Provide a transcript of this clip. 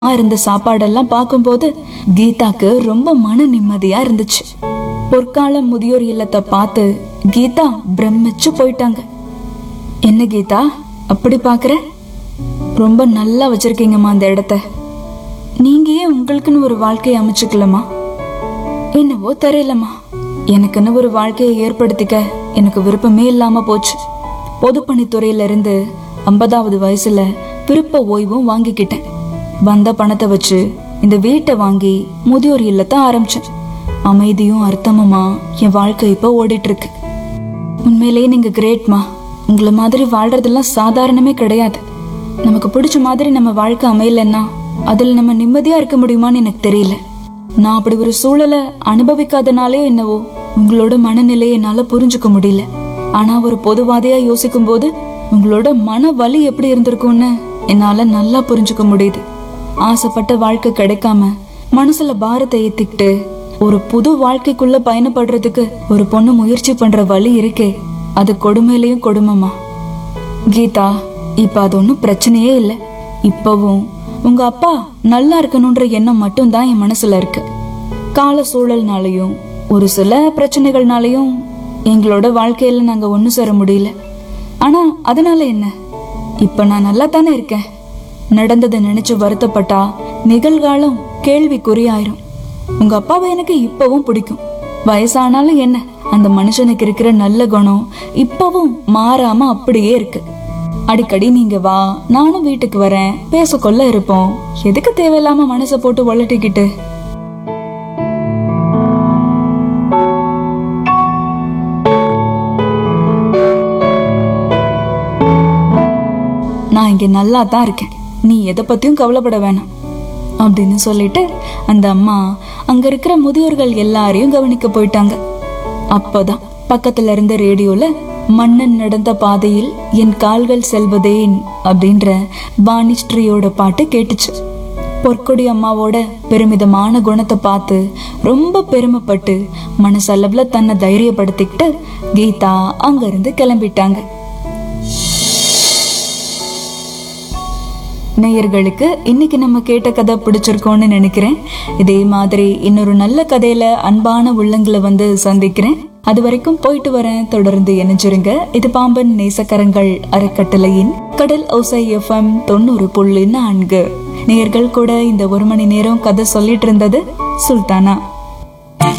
இருந்த சாப்பாடெல்லாம் பார்க்கும்போது கீதாக்கு ரொம்ப மன நிம்மதியா இருந்துச்சு பொற்கால முதியோர் இல்லத்தை பார்த்து கீதா பிரமிச்சு போயிட்டாங்க என்ன கீதா அப்படி பாக்குற ரொம்ப நல்லா வச்சிருக்கீங்கம்மா அந்த இடத்த நீங்க ஏன் உங்களுக்குன்னு ஒரு வாழ்க்கையை அமைச்சுக்கலமா என்னவோ தெரியலம்மா எனக்குன்னு ஒரு வாழ்க்கையை ஏற்படுத்திக்க எனக்கு விருப்பமே இல்லாம போச்சு பொதுப்பணித்துறையில இருந்து ஐம்பதாவது வயசுல விருப்ப ஓய்வும் வாங்கிக்கிட்டேன் வந்த பணத்தை வச்சு இந்த வீட்டை வாங்கி முதியோர் இல்லத்தை ஆரம்பிச்சேன் அமைதியும் அர்த்தமுமா என் வாழ்க்கை இப்ப ஓடிட்டு இருக்கு உண்மையிலேயே நீங்க கிரேட்மா உங்களை மாதிரி வாழ்றதெல்லாம் சாதாரணமே கிடையாது நமக்கு பிடிச்ச மாதிரி நம்ம வாழ்க்கை அமையலன்னா அதுல நம்ம நிம்மதியா இருக்க முடியுமான்னு எனக்கு தெரியல நான் அப்படி ஒரு சூழலை அனுபவிக்காதனாலே என்னவோ உங்களோட மனநிலையை என்னால புரிஞ்சுக்க முடியல ஆனா ஒரு பொதுவாதையா யோசிக்கும் போது உங்களோட மன வலி எப்படி இருந்திருக்கும்னு என்னால நல்லா புரிஞ்சுக்க முடியுது ஆசைப்பட்ட வாழ்க்கை கிடைக்காம மனசுல பாரத்தை ஏத்திக்கிட்டு ஒரு புது வாழ்க்கைக்குள்ள பயணப்படுறதுக்கு ஒரு பொண்ணு முயற்சி பண்ற வழி இருக்கே அது கொடுமையிலயும் கொடுமைமா கீதா இப்ப அது ஒண்ணும் பிரச்சனையே இல்ல இப்பவும் உங்க அப்பா நல்லா இருக்கணும்ன்ற எண்ணம் மட்டும்தான் என் மனசுல இருக்கு கால சூழல்னாலையும் ஒரு சில பிரச்சனைகள்னாலையும் எங்களோட வாழ்க்கையில நாங்க ஒண்ணு சேர முடியல ஆனா அதனால என்ன இப்ப நான் நல்லா தானே இருக்கேன் நடந்ததை நினைச்சு வருத்தப்பட்டா நிகழ்காலம் கேள்விக்குறியாயிரும் உங்க அப்பாவை எனக்கு இப்பவும் பிடிக்கும் வயசானாலும் என்ன அந்த மனுஷனுக்கு இருக்கிற நல்ல குணம் இப்பவும் மாறாம அப்படியே இருக்கு அடிக்கடி நீங்க வா நானும் வீட்டுக்கு வரேன் பேசக்கொள்ள இருப்போம் எதுக்கு தேவையில்லாம மனசை போட்டு வளட்டிக்கிட்டு நான் இங்க நல்லா தான் இருக்கேன் நீ எதை பத்தியும் கவலைப்பட வேணாம் அப்படின்னு சொல்லிட்டு அந்த அம்மா அங்க இருக்கிற முதியோர்கள் எல்லாரையும் கவனிக்க போயிட்டாங்க அப்பதான் பக்கத்துல இருந்த ரேடியோல மன்னன் நடந்த பாதையில் என் கால்கள் செல்வதேன் அப்படின்ற பாணிஸ்ரீயோட பாட்டு கேட்டுச்சு பொற்கொடி அம்மாவோட பெருமிதமான குணத்தை பார்த்து ரொம்ப பெருமைப்பட்டு மனசளவுல தன்னை தைரியப்படுத்திக்கிட்டு கீதா அங்கிருந்து கிளம்பிட்டாங்க நேயர்களுக்கு இன்னைக்கு நம்ம கேட்ட கதை பிடிச்சிருக்கோம்னு நினைக்கிறேன் இதே மாதிரி இன்னொரு நல்ல கதையில அன்பான உள்ளங்களை வந்து சந்திக்கிறேன் அது வரைக்கும் போயிட்டு வரேன் தொடர்ந்து இணைஞ்சிருங்க இது பாம்பன் நேசக்கரங்கள் அறக்கட்டளையின் கடல் ஓசை எஃப்எம் தொண்ணூறு புள்ளி நான்கு நேயர்கள் கூட இந்த ஒரு மணி நேரம் கதை சொல்லிட்டு இருந்தது சுல்தானா